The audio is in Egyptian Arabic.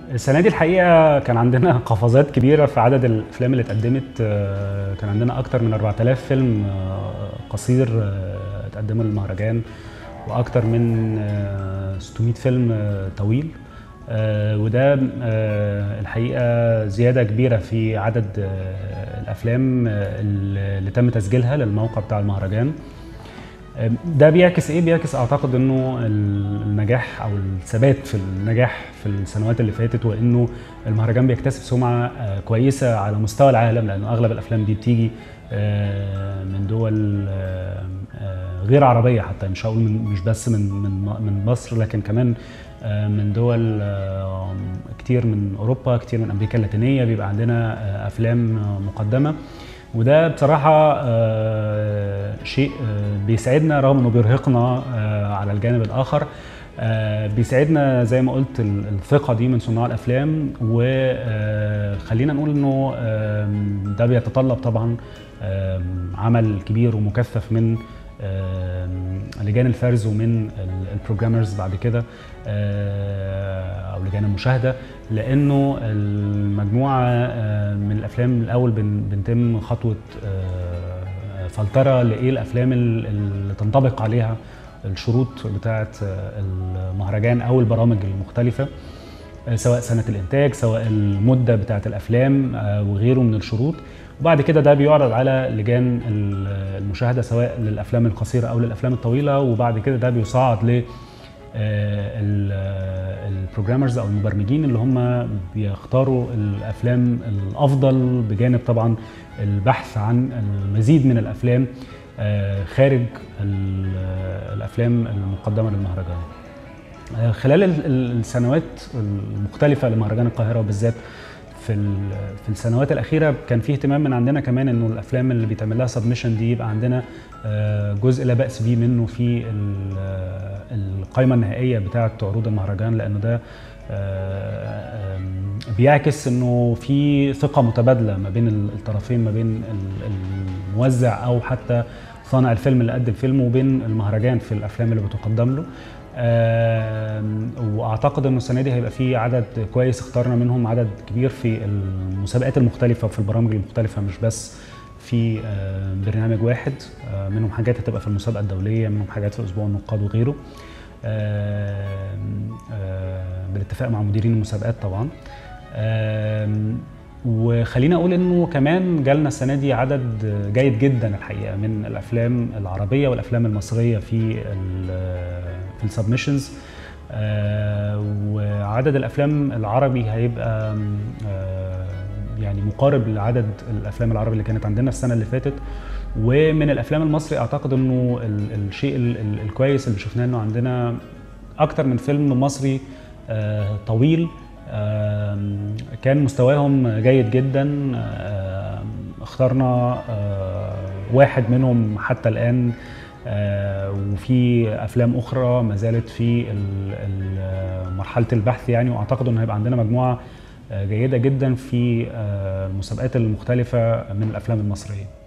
السنة دي الحقيقة كان عندنا قفزات كبيرة في عدد الأفلام اللي اتقدمت آه، كان عندنا أكتر من 4000 فيلم آه، قصير آه، اتقدموا للمهرجان وأكتر من آه، 600 فيلم آه، طويل آه، وده آه، الحقيقة زيادة كبيرة في عدد آه، الأفلام آه، اللي تم تسجيلها للموقع بتاع المهرجان ده بيعكس ايه بيعكس اعتقد انه النجاح او الثبات في النجاح في السنوات اللي فاتت وانه المهرجان بيكتسب سمعه آه، كويسه على مستوى العالم لانه اغلب الافلام دي بتيجي آه، من دول آه، آه، غير عربيه حتى مش هقول من مش بس من من من مصر لكن كمان آه، من دول آه، كتير من اوروبا كتير من امريكا اللاتينيه بيبقى عندنا آه، افلام آه، مقدمه وده بصراحة آه، شيء آه، بيسعدنا رغم انه بيرهقنا آه، على الجانب الاخر آه، بيسعدنا زي ما قلت ال- الثقة دي من صناع الافلام وخلينا نقول انه آم، ده بيتطلب طبعا آم، عمل كبير ومكثف من آم، لجان الفرز ومن ال- البروجرامرز بعد كده آه، او لجان المشاهده لانه المجموعه آه، من الافلام الاول بن- بنتم خطوه آه، فلتره لايه الافلام ال- اللي تنطبق عليها الشروط بتاعه آه، المهرجان او البرامج المختلفه آه، سواء سنه الانتاج سواء المده بتاعه الافلام آه، وغيره من الشروط وبعد كده ده بيعرض على لجان ال- المشاهده سواء للافلام القصيره او للافلام الطويله وبعد كده ده بيصعد ل البروجرامرز او المبرمجين اللي هم بيختاروا الافلام الافضل بجانب طبعا البحث عن المزيد من الافلام آه، خارج ال- الافلام المقدمه للمهرجان آه، خلال ال- ال- السنوات المختلفه لمهرجان القاهره وبالذات في ال- في السنوات الاخيره كان في اهتمام من عندنا كمان انه الافلام اللي بيتعمل لها سبمشن دي يبقى عندنا آه، جزء لا باس بيه منه في ال- آه، القائمه النهائيه بتاعه عروض المهرجان لانه ده آه، آم، بيعكس انه في ثقه متبادله ما بين ال- الطرفين ما بين ال- الموزع او حتى صانع الفيلم اللي قدم فيلم وبين المهرجان في الافلام اللي بتقدم له آم، واعتقد انه السنه دي هيبقى في عدد كويس اخترنا منهم عدد كبير في المسابقات المختلفه وفي البرامج المختلفه مش بس في آه، برنامج واحد آه، منهم حاجات هتبقى في المسابقه الدوليه منهم حاجات في اسبوع النقاد وغيره آم، آه، بالاتفاق مع مديرين المسابقات طبعا آم، وخلينا اقول انه كمان جالنا السنه دي عدد جيد جدا الحقيقه من الافلام العربيه والافلام المصريه في ال- في السبمشنز وعدد الافلام العربي هيبقى آه، يعني مقارب لعدد الافلام العربي اللي كانت عندنا السنه اللي فاتت ومن الافلام المصري اعتقد انه ال- الشيء ال- ال- الكويس اللي شفناه انه عندنا اكتر من فيلم مصري آه، طويل آم، كان مستواهم جيد جدا آم، اخترنا آه، واحد منهم حتى الان آه، وفي افلام اخرى ما زالت في ال- ال- مرحله البحث يعني واعتقد انه هيبقى عندنا مجموعه آه، جيده جدا في آه، المسابقات المختلفه من الافلام المصريه